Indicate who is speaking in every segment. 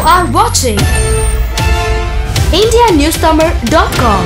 Speaker 1: are watching IndiaNewsTamil.com.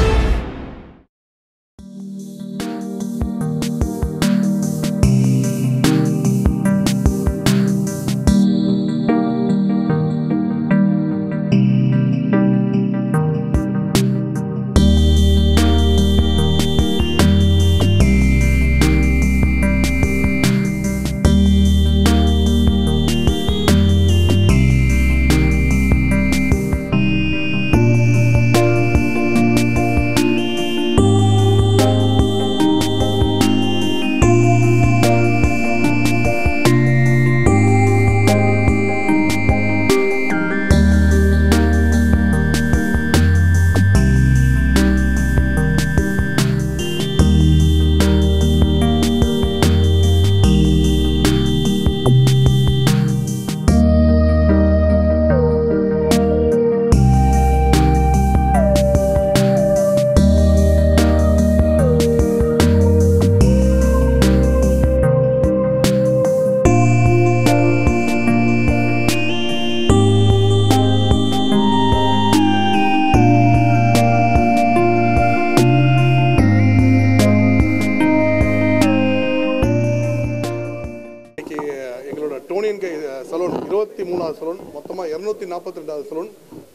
Speaker 2: இன்னைக்கு எங்களோட டோனியன் கை salon இருபத்தி மூணாவது சலூன் மொத்தமாக இரநூத்தி நாற்பத்தி ரெண்டாவது சலூன்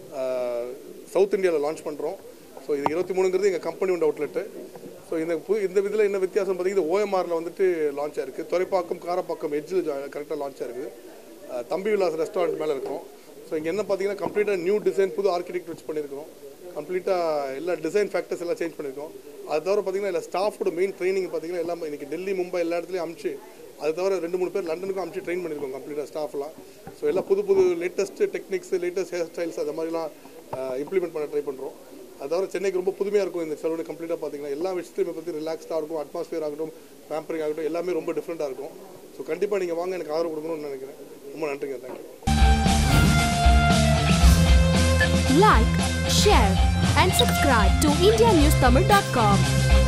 Speaker 2: சவுத் இந்தியாவில் லான்ச் பண்ணுறோம் ஸோ இது இருபத்தி மூணுங்கிறது எங்கள் கம்பெனியோட அவுட்லெட்டு ஸோ இந்த புது இந்த இதில் என்ன வித்தியாசம் பார்த்தீங்கன்னா ஓஎம்ஆரில் வந்துட்டு லான்ச் ஆயிருக்கு துறைப்பாக்கம் காரப்பாக்கம் எட்ஜில் கரெக்டாக லான்ச் ஆயிருக்கு அஹ், தம்பி விலாஸ் ரெஸ்டாரண்ட் மேலே இருக்கும் ஸோ இங்கே என்ன பார்த்தீங்கன்னா கம்ப்ளீட்டாக நியூ டிசைன் புது ஆர்கிடெக்ட் வச்சு பண்ணியிருக்கோம் கம்ப்ளீட்டாக எல்லா டிசைன் ஃபேக்டர்ஸ் எல்லாம் சேஞ்ச் பண்ணியிருக்கோம் அது தவிர பார்த்தீங்கன்னா இல்லை ஸ்டாஃபோட மெயின் ட்ரைனிங் பார்த்தீங்கன்னா எல்லாம் இன்னைக்கு டெல்லி மும்பை எல்லா இடத்துலையும் அமிச்சு அது தவிர ரெண்டு மூணு பேர் லண்டனுக்கும் அமிச்சு ட்ரெயின் பண்ணியிருக்கோம் கம்ப்ளீட்டாக ஸ்டாஃப்லாம் ஸோ எல்லாம் புது புது latest techniques latest hair styles அது மாதிரிலாம் இம்ப்ளிமெண்ட் பண்ண ட்ரை பண்ணுறோம் அது தவிர சென்னைக்கு ரொம்ப புதுமையாக இருக்கும் இந்த சலூன் கம்ப்ளீட்டாக பார்த்தீங்கன்னா எல்லா விஷயத்தையுமே பற்றி ரிலாக்ஸ்டாக இருக்கும் அட்மாஸ்பியர் ஆகட்டும் பேம்பரிங் ஆகட்டும் எல்லாமே ரொம்ப டிஃப்ரெண்ட்டாக இருக்கும் ஸோ கண்டிப்பாக நீங்கள் வாங்க எனக்கு ஆதரவு கொடுக்கணும்னு நினைக்கிறேன் ரொம்ப நன்றிங்க thank you
Speaker 1: Like, share, and subscribe to IndiaNewsTamil.com.